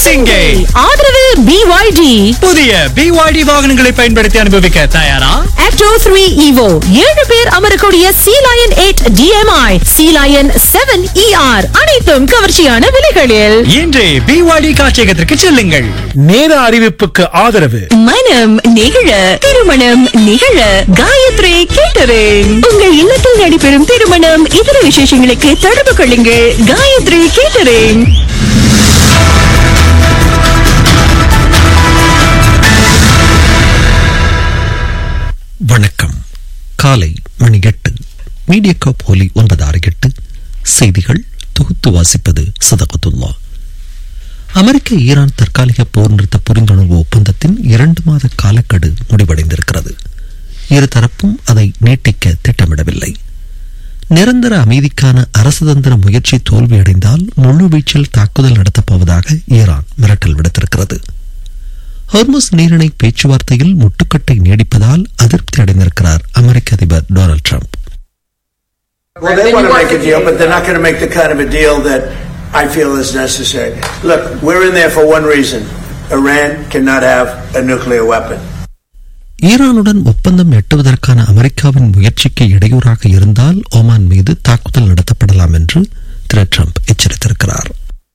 சிங்கை ஆதரவு பிஒய்டி புதிய BYD வாகனங்களை பயன்படுத்தி அனுபவிக்க தயாரா ஆக்டோ த்ரீ ஈவோ ஏழு பேர் அமரக்கூடிய C Lion eight DMI C Lion seven ER அனைத்தும் கவர்ச்சியான விலைகளில் இன்றே BYD காட்சியகத்திற்கு செல்லுங்கள் நேர அறிவிப்புக்கு ஆதரவு மனம் நிகழ திருமணம் நிகழ காயத்ரி கேட்டரிங் உங்கள் இல்லத்தில் நடைபெறும் திருமணம் இதர விசேஷங்களுக்கு தொடர்பு கொள்ளுங்கள் காயத்ரி கேட்டரிங் வணக்கம் காலை மணி எட்டு மீடியா போலி ஒன்பது ஆறு எட்டு செய்திகள் தொகுத்து வாசிப்பது சதகத்துல்லா அமெரிக்க ஈரான் தற்காலிக போர் நிறுத்த புரிந்துணர்வு ஒப்பந்தத்தின் இரண்டு மாத காலக்கெடு முடிவடைந்திருக்கிறது இருதரப்பும் அதை நீட்டிக்க திட்டமிடவில்லை நிரந்தர அமைதிக்கான அரசுதந்திர முயற்சி தோல்வியடைந்தால் முழுவீச்சில் தாக்குதல் நடத்தப் போவதாக ஈரான் மிரட்டல் விடுத்திருக்கிறது ஹார்மஸ் நீரிணை பேச்சுவார்த்தையில் முட்டுக்கட்டை நீடிப்பதால் அதிருப்தி அடைந்திருக்கிறார் அமெரிக்க அதிபர் Donald Trump Well, they want to make a deal, but they're not going to make the kind of a deal that I feel is necessary. Look, we're in there for one reason. Iran cannot have a nuclear weapon. ஈரானுடன் ஒப்பந்தம் எட்டுவதற்கான அமெரிக்காவின் முயற்சிக்கு இடையூறாக இருந்தால் Oman மீது தாக்குதல் நடத்தப்படலாம் என்று திரு Trump எச்சரித்திருக்கிறார்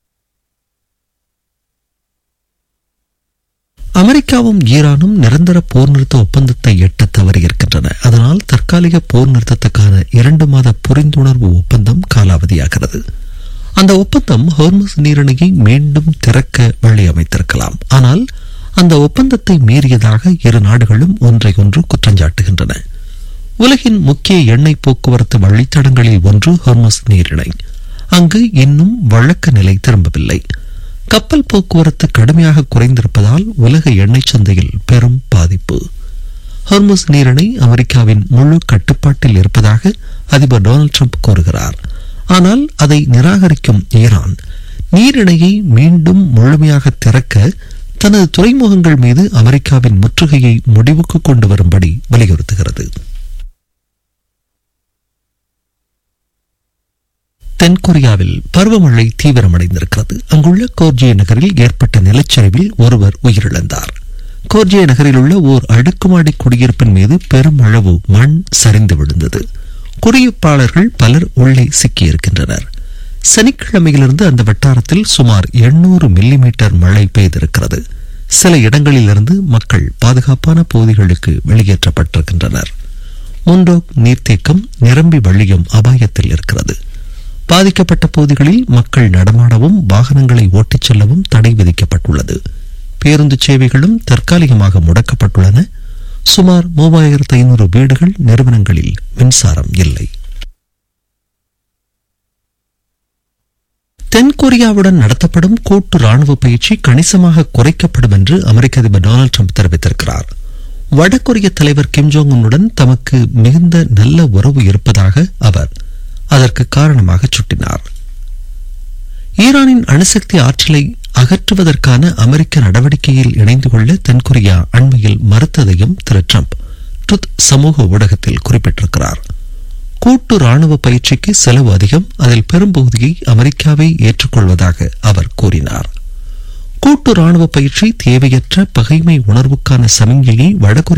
அமெரிக்காவும் ஈரானும் நிரந்தர போர் நிறுத்த ஒப்பந்தத்தை எட்ட தவறியிருக்கின்றன அதனால் தற்காலிக போர் நிறுத்தத்துக்கான இரண்டு மாத புரிந்துணர்வு ஒப்பந்தம் காலாவதியாகிறது அந்த ஒப்பந்தம் ஹோர்மஸ் நீரிணையை மீண்டும் திறக்க வழி அமைத்திருக்கலாம் ஆனால் அந்த ஒப்பந்தத்தை மீறியதாக இரு நாடுகளும் ஒன்றை ஒன்று குற்றஞ்சாட்டுகின்றன உலகின் முக்கிய எண்ணெய் போக்குவரத்து வழித்தடங்களில் ஒன்று ஹோர்மஸ் நீரிணை அங்கு இன்னும் வழக்க நிலை திரும்பவில்லை கப்பல் போக்குவரத்து கடுமையாக குறைந்திருப்பதால் உலக எண்ணெய் சந்தையில் பெரும் பாதிப்பு ஹோர்மஸ் நீரிணை அமெரிக்காவின் முழு கட்டுப்பாட்டில் இருப்பதாக அதிபர் டொனால்ட் ட்ரம்ப் கூறுகிறார் ஆனால் அதை நிராகரிக்கும் ஈரான் நீரிணையை மீண்டும் முழுமையாக திறக்க தனது துறைமுகங்கள் மீது அமெரிக்காவின் முற்றுகையை முடிவுக்கு கொண்டு வரும்படி வலியுறுத்துகிறது தென்கொரியாவில் பருவமழை தீவிரமடைந்திருக்கிறது அங்குள்ள கோர்ஜிய நகரில் ஏற்பட்ட நிலச்சரிவில் ஒருவர் உயிரிழந்தார் கோர்ஜிய நகரில் உள்ள ஓர் அடுக்குமாடி குடியிருப்பின் மீது பெருமளவு மண் சரிந்து விழுந்தது குடியிருப்பாளர்கள் பலர் உள்ளே சிக்கியிருக்கின்றனர் சனிக்கிழமையிலிருந்து அந்த வட்டாரத்தில் சுமார் எண்ணூறு மில்லிமீட்டர் மழை பெய்திருக்கிறது சில இடங்களிலிருந்து மக்கள் பாதுகாப்பான பகுதிகளுக்கு வெளியேற்றப்பட்டிருக்கின்றனர் முண்டோக் நீர்த்தேக்கம் நிரம்பி வழியும் அபாயத்தில் இருக்கிறது பாதிக்கப்பட்ட பகுதிகளில் மக்கள் நடமாடவும் வாகனங்களை ஓட்டிச் செல்லவும் தடை விதிக்கப்பட்டுள்ளது பேருந்து சேவைகளும் தற்காலிகமாக முடக்கப்பட்டுள்ளன சுமார் மூவாயிரத்து ஐநூறு வீடுகள் நிறுவனங்களில் மின்சாரம் இல்லை தென்கொரியாவுடன் நடத்தப்படும் கூட்டு ராணுவ பயிற்சி கணிசமாக குறைக்கப்படும் என்று அமெரிக்க அதிபர் டொனால்டு ட்ரம்ப் தெரிவித்திருக்கிறார் வடகொரிய தலைவர் கிம் ஜோங் உன்னுடன் தமக்கு மிகுந்த நல்ல உறவு இருப்பதாக அவர் அதற்கு காரணமாக சுட்டினார் ஈரானின் அணுசக்தி ஆற்றலை அகற்றுவதற்கான அமெரிக்க நடவடிக்கையில் இணைந்து கொள்ள தென்கொரியா அண்மையில் மறுத்ததையும் திரு ட்ரம்ப் ட்ருத் சமூக ஊடகத்தில் குறிப்பிட்டிருக்கிறார் கூட்டு ராணுவ பயிற்சிக்கு செலவு அதிகம் அதில் பெரும்பகுதியை அமெரிக்காவை ஏற்றுக்கொள்வதாக அவர் கூறினார் கூட்டு ராணுவ பயிற்சி தேவையற்ற பகைமை உணர்வுக்கான சமிஞ்சையை வடகொரிய